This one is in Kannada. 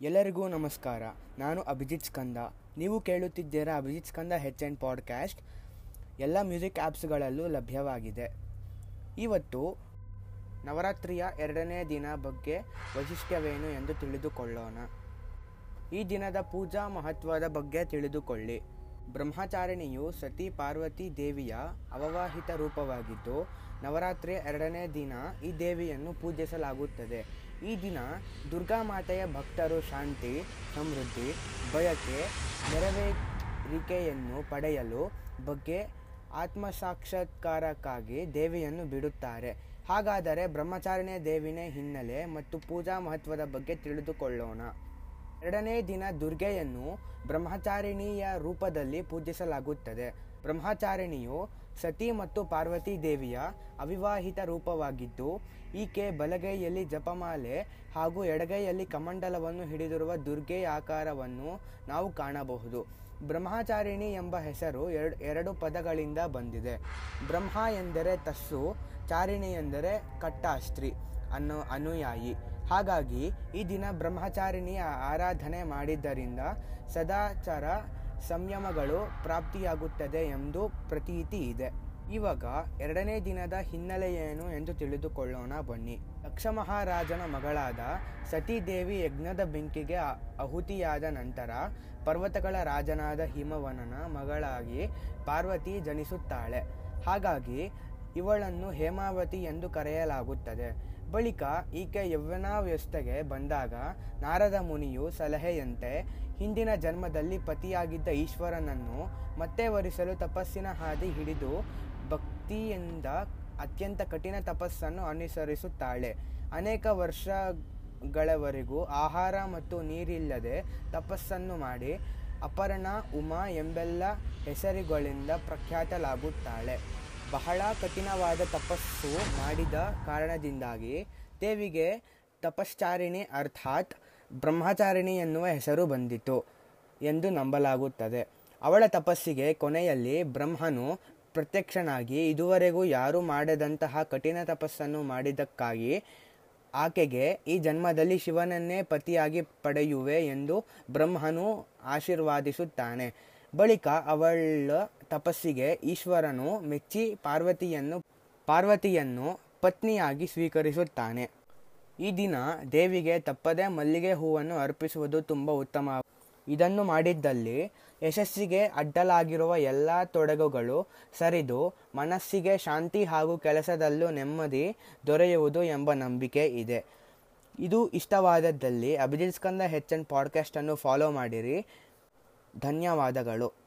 ಎಲ್ಲರಿಗೂ ನಮಸ್ಕಾರ ನಾನು ಅಭಿಜಿತ್ ಸ್ಕಂದ ನೀವು ಕೇಳುತ್ತಿದ್ದೀರಾ Abhijit Skanda H and podcast ಎಲ್ಲ ಮ್ಯೂಸಿಕ್ ಆ್ಯಪ್ಸ್ಗಳಲ್ಲೂ ಲಭ್ಯವಾಗಿದೆ ಇವತ್ತು ನವರಾತ್ರಿಯ ಎರಡನೇ ದಿನ ಬಗ್ಗೆ ವೈಶಿಷ್ಟ್ಯವೇನು ಎಂದು ತಿಳಿದುಕೊಳ್ಳೋಣ ಈ ದಿನದ ಪೂಜಾ ಮಹತ್ವದ ಬಗ್ಗೆ ತಿಳಿದುಕೊಳ್ಳಿ ಬ್ರಹ್ಮಚಾರಿಣಿಯು ಸತಿ ಪಾರ್ವತಿ ದೇವಿಯ ಅವವಾಹಿತ ರೂಪವಾಗಿದ್ದು ನವರಾತ್ರಿಯ ಎರಡನೇ ದಿನ ಈ ದೇವಿಯನ್ನು ಪೂಜಿಸಲಾಗುತ್ತದೆ ಈ ದಿನ ದುರ್ಗಾ ಮಾತೆಯ ಭಕ್ತರು ಶಾಂತಿ ಸಮೃದ್ಧಿ ಬಯಕೆ ನೆರವೇರಿಕೆಯನ್ನು ಪಡೆಯಲು ಬಗ್ಗೆ ಆತ್ಮಸಾಕ್ಷಾತ್ಕಾರಕ್ಕಾಗಿ ದೇವಿಯನ್ನು ಬಿಡುತ್ತಾರೆ ಹಾಗಾದರೆ ಬ್ರಹ್ಮಚಾರಿಣಿಯ ದೇವಿನ ಹಿನ್ನೆಲೆ ಮತ್ತು ಪೂಜಾ ಮಹತ್ವದ ಬಗ್ಗೆ ತಿಳಿದುಕೊಳ್ಳೋಣ ಎರಡನೇ ದಿನ ದುರ್ಗೆಯನ್ನು ಬ್ರಹ್ಮಚಾರಿಣಿಯ ರೂಪದಲ್ಲಿ ಪೂಜಿಸಲಾಗುತ್ತದೆ ಬ್ರಹ್ಮಚಾರಿಣಿಯು ಸತಿ ಮತ್ತು ಪಾರ್ವತಿ ದೇವಿಯ ಅವಿವಾಹಿತ ರೂಪವಾಗಿದ್ದು ಈಕೆ ಬಲಗೈಯಲ್ಲಿ ಜಪಮಾಲೆ ಹಾಗೂ ಎಡಗೈಯಲ್ಲಿ ಕಮಂಡಲವನ್ನು ಹಿಡಿದಿರುವ ದುರ್ಗೆ ಆಕಾರವನ್ನು ನಾವು ಕಾಣಬಹುದು ಬ್ರಹ್ಮಚಾರಿಣಿ ಎಂಬ ಹೆಸರು ಎರಡು ಎರಡು ಪದಗಳಿಂದ ಬಂದಿದೆ ಬ್ರಹ್ಮ ಎಂದರೆ ತಸ್ಸು ಚಾರಿಣಿ ಎಂದರೆ ಕಟ್ಟಾಸ್ತ್ರಿ ಅನ್ನೋ ಅನುಯಾಯಿ ಹಾಗಾಗಿ ಈ ದಿನ ಬ್ರಹ್ಮಚಾರಿಣಿಯ ಆರಾಧನೆ ಮಾಡಿದ್ದರಿಂದ ಸದಾಚಾರ ಸಂಯಮಗಳು ಪ್ರಾಪ್ತಿಯಾಗುತ್ತದೆ ಎಂದು ಪ್ರತೀತಿ ಇದೆ ಇವಾಗ ಎರಡನೇ ದಿನದ ಹಿನ್ನೆಲೆ ಏನು ಎಂದು ತಿಳಿದುಕೊಳ್ಳೋಣ ಬನ್ನಿ ದಕ್ಷ ಮಹಾರಾಜನ ಮಗಳಾದ ಸತೀದೇವಿ ಯಜ್ಞದ ಬೆಂಕಿಗೆ ಆ- ಆಹುತಿಯಾದ ನಂತರ ಪರ್ವತಗಳ ರಾಜನಾದ ಹಿಮವನನ ಮಗಳಾಗಿ ಪಾರ್ವತಿ ಜನಿಸುತ್ತಾಳೆ ಹಾಗಾಗಿ ಇವಳನ್ನು ಹೇಮಾವತಿ ಎಂದು ಕರೆಯಲಾಗುತ್ತದೆ ಬಳಿಕ ಈಕೆ ಯೌವನಾವಸ್ಥೆಗೆ ಬಂದಾಗ ನಾರದ ಮುನಿಯು ಸಲಹೆಯಂತೆ ಹಿಂದಿನ ಜನ್ಮದಲ್ಲಿ ಪತಿಯಾಗಿದ್ದ ಈಶ್ವರನನ್ನು ಮತ್ತೆ ವರಿಸಲು ತಪಸ್ಸಿನ ಹಾದಿ ಹಿಡಿದು ಭಕ್ತಿಯಿಂದ ಅತ್ಯಂತ ಕಠಿಣ ತಪಸ್ಸನ್ನು ಅನುಸರಿಸುತ್ತಾಳೆ ಅನೇಕ ವರ್ಷಗಳವರೆಗೂ ಆಹಾರ ಮತ್ತು ನೀರಿಲ್ಲದೆ ತಪಸ್ಸನ್ನು ಮಾಡಿ ಅಪರ್ಣ ಉಮಾ ಎಂಬೆಲ್ಲ ಹೆಸರುಗಳಿಂದ ಪ್ರಖ್ಯಾತಲಾಗುತ್ತಾಳೆ ಬಹಳ ಕಠಿಣವಾದ ತಪಸ್ಸು ಮಾಡಿದ ಕಾರಣದಿಂದಾಗಿ ದೇವಿಗೆ ತಪಶ್ಚಾರಿಣಿ ಅರ್ಥಾತ್ ಬ್ರಹ್ಮಚಾರಿಣಿ ಎನ್ನುವ ಹೆಸರು ಬಂದಿತು ಎಂದು ನಂಬಲಾಗುತ್ತದೆ ಅವಳ ತಪಸ್ಸಿಗೆ ಕೊನೆಯಲ್ಲಿ ಬ್ರಹ್ಮನು ಪ್ರತ್ಯಕ್ಷನಾಗಿ ಇದುವರೆಗೂ ಯಾರೂ ಮಾಡದಂತಹ ಕಠಿಣ ತಪಸ್ಸನ್ನು ಮಾಡಿದ್ದಕ್ಕಾಗಿ ಆಕೆಗೆ ಈ ಜನ್ಮದಲ್ಲಿ ಶಿವನನ್ನೇ ಪತಿಯಾಗಿ ಪಡೆಯುವೆ ಎಂದು ಬ್ರಹ್ಮನು ಆಶೀರ್ವಾದಿಸುತ್ತಾನೆ ಬಳಿಕ ಅವಳ ತಪಸ್ಸಿಗೆ ಈಶ್ವರನು ಮೆಚ್ಚಿ ಪಾರ್ವತಿಯನ್ನು ಪಾರ್ವತಿಯನ್ನು ಪತ್ನಿಯಾಗಿ ಸ್ವೀಕರಿಸುತ್ತಾನೆ ಈ ದಿನ ದೇವಿಗೆ ತಪ್ಪದೆ ಮಲ್ಲಿಗೆ ಹೂವನ್ನು ಅರ್ಪಿಸುವುದು ತುಂಬ ಉತ್ತಮ ಇದನ್ನು ಮಾಡಿದ್ದಲ್ಲಿ ಯಶಸ್ಸಿಗೆ ಅಡ್ಡಲಾಗಿರುವ ಎಲ್ಲ ತೊಡಗುಗಳು ಸರಿದು ಮನಸ್ಸಿಗೆ ಶಾಂತಿ ಹಾಗೂ ಕೆಲಸದಲ್ಲೂ ನೆಮ್ಮದಿ ದೊರೆಯುವುದು ಎಂಬ ನಂಬಿಕೆ ಇದೆ ಇದು ಇಷ್ಟವಾದದ್ದಲ್ಲಿ ಅಭಿಜಿತ್ ಸ್ಕಂದ ಹೆಚ್ ಎನ್ ಪಾಡ್ಕಾಸ್ಟನ್ನು ಫಾಲೋ ಮಾಡಿರಿ ಧನ್ಯವಾದಗಳು